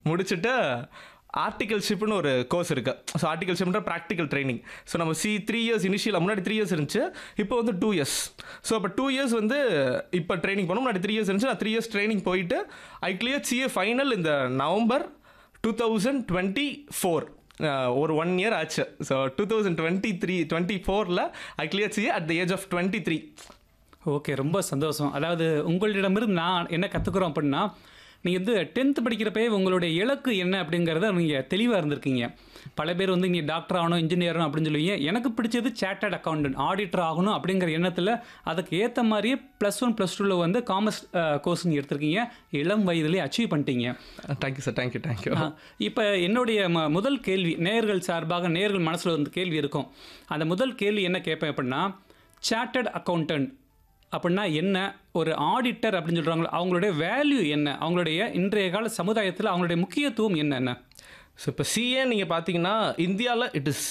முடிச்சுட்டு ஆர்டிகல்ஷிப்னு ஒரு கோர்ஸ் இருக்கு ஸோ ஆர்டிகல்ஷிப்ன்ற ப்ராக்டிக்கல் ட்ரைனிங் ஸோ நம்ம சி த்ரீ இயர்ஸ் இனிஷியலாக முன்னாடி த்ரீ இயர்ஸ் இருந்துச்சு இப்போ வந்து டூ இயர்ஸ் ஸோ அப்போ டூ இயர்ஸ் வந்து இப்போ ட்ரைனிங் பண்ணோம் முன்னாடி த்ரீ இயர்ஸ் இருந்துச்சு நான் த்ரீ இயர்ஸ் ட்ரைனிங் போயிட்டு ஐ கிளியர் சிஏ ஃபைனல் இந்த November two thousand twenty four ஒரு ஒன் இயர் ஆச்சு so two thousand twenty three twenty ஃபோரில் I clear CA at the age of twenty three okay ரொம்ப சந்தோஷம் அதாவது உங்களிடமிருந்து நான் என்ன கற்றுக்குறோம் அப்படின்னா நீங்கள் வந்து டென்த்து படிக்கிறப்பே உங்களுடைய இலக்கு என்ன அப்படிங்கிறத நீங்கள் தெளிவாக இருந்திருக்கீங்க பல பேர் வந்து இங்கே டாக்டர் ஆகணும் இன்ஜினியர் ஆகணும் அப்படின்னு சொல்லுவீங்க எனக்கு பிடிச்சது சேட்டர்ட் அக்கௌண்டன்ட் ஆடிட்டர் ஆகணும் அப்படிங்கிற எண்ணத்தில் அதுக்கு ஏற்ற மாதிரியே ப்ளஸ் ஒன் ப்ளஸ் டூவில் வந்து காமர்ஸ் கோர்ஸ் நீங்கள் எடுத்திருக்கீங்க இளம் வயதிலே அச்சீவ் பண்ணிட்டீங்க தேங்க்யூ சார் தேங்க்யூ தேங்க்யூ இப்போ என்னுடைய ம முதல் கேள்வி நேர்கள் சார்பாக நேர்கள் மனசில் வந்து கேள்வி இருக்கும் அந்த முதல் கேள்வி என்ன கேட்பேன் அப்படின்னா சார்ட்டர்ட் அக்கௌண்டன்ட் அப்படின்னா என்ன ஒரு ஆடிட்டர் அப்படின்னு சொல்கிறாங்களோ அவங்களுடைய வேல்யூ என்ன அவங்களுடைய இன்றைய கால சமுதாயத்தில் அவங்களுடைய முக்கியத்துவம் என்னென்ன ஸோ இப்போ சிஏ நீங்கள் பார்த்தீங்கன்னா இந்தியாவில் இட் இஸ்